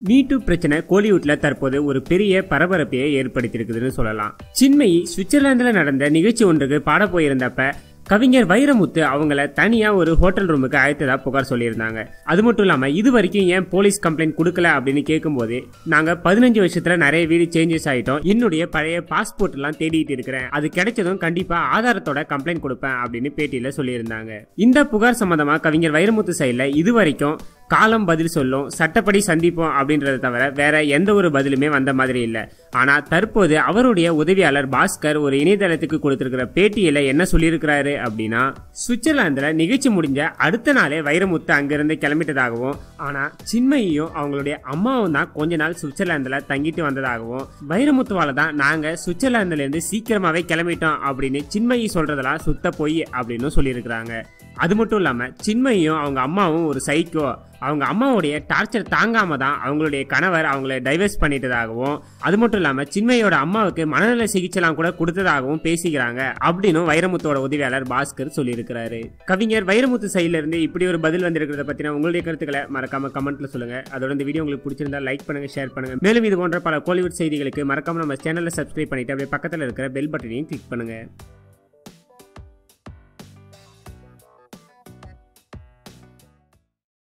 மீட்டு பிரச்சனை கோலிவுட்ல தற்போது ஒரு பெரிய பரபரப்பையை ஏற்படுத்தியிருக்குதுன்னு சொல்லலாம் சின்மயி சுவிட்சர்லாந்துல நடந்த நிகழ்ச்சி ஒன்றுக்கு பாட போயிருந்தப்ப கவிஞர் வைரமுத்து அவங்கள தனியா ஒரு ஹோட்டல் ரூமுக்கு அழைத்ததா புகார் சொல்லியிருந்தாங்க அது மட்டும் இல்லாம இது வரைக்கும் ஏன் போலீஸ் கம்ப்ளைண்ட் கொடுக்கல அப்படின்னு கேட்கும்போது நாங்க பதினஞ்சு வருஷத்துல நிறைய வீடு சேஞ்சஸ் ஆயிட்டோம் என்னுடைய பழைய பாஸ்போர்ட் எல்லாம் தேடிட்டு இருக்கிறேன் அது கிடைச்சதும் கண்டிப்பா ஆதாரத்தோட கம்ப்ளைண்ட் கொடுப்பேன் அப்படின்னு பேட்டியில சொல்லியிருந்தாங்க இந்த புகார் சம்பந்தமா கவிஞர் வைரமுத்து சைட்ல இது வரைக்கும் காலம் பதில் சொல்லும் சட்டப்படி சந்திப்போம் அப்படின்றத தவிர வேற எந்த ஒரு பதிலுமே வந்த மாதிரி இல்ல ஆனா தற்போது அவருடைய உதவியாளர் பாஸ்கர் ஒரு இணையதளத்துக்கு கொடுத்திருக்கிற பேட்டியில என்ன சொல்லியிருக்கிறாரு அப்படின்னா சுவிட்சர்லாந்துல நிகழ்ச்சி முடிஞ்ச அடுத்த நாளே வைரமுத்து அங்கிருந்து கிளம்பிட்டதாகவும் ஆனா சின்மயியும் அவங்களுடைய அம்மாவும் தான் கொஞ்ச நாள் சுவிட்சர்லாந்துல தங்கிட்டு வந்ததாகவும் வைரமுத்துவால தான் நாங்க சுவிட்சர்லாந்துல இருந்து சீக்கிரமாவே கிளம்பிட்டோம் அப்படின்னு சின்மயி சொல்றதெல்லாம் சுத்த பொய் அப்படின்னு சொல்லியிருக்கிறாங்க அது மட்டும் இல்லாம சின்மயும் அவங்க அம்மாவும் ஒரு சைக்கோ அவங்க அம்மாவுடைய டார்ச்சர் தாங்காம தான் அவங்களுடைய கணவர் அவங்கள டைவர்ஸ் பண்ணிட்டதாகவும் அது மட்டும் இல்லாம சின்மையோட அம்மாவுக்கு மனநல சிகிச்சைலாம் கூட கொடுத்ததாகவும் பேசிக்கிறாங்க அப்படின்னு வைரமுத்தோட உதவியாளர் பாஸ்கர் சொல்லியிருக்கிறாரு கவிஞர் வைரமுத்து சைட்ல இருந்து இப்படி ஒரு பதில் வந்திருக்கிறத பத்தின உங்களுடைய கருத்துக்களை மறக்காம கமெண்ட்ல சொல்லுங்க அதோட இந்த வீடியோ உங்களுக்கு பிடிச்சிருந்தா லைக் பண்ணுங்க ஷேர் பண்ணுங்க மேலும் இது போன்ற பல கோலிவுட் செய்திகளுக்கு மறக்காம நம்ம சேனலை சப்ஸ்கிரைப் பண்ணிட்டு அப்படியே பக்கத்தில் இருக்கிற பெல் பட்டனையும் கிளிக் பண்ணுங்க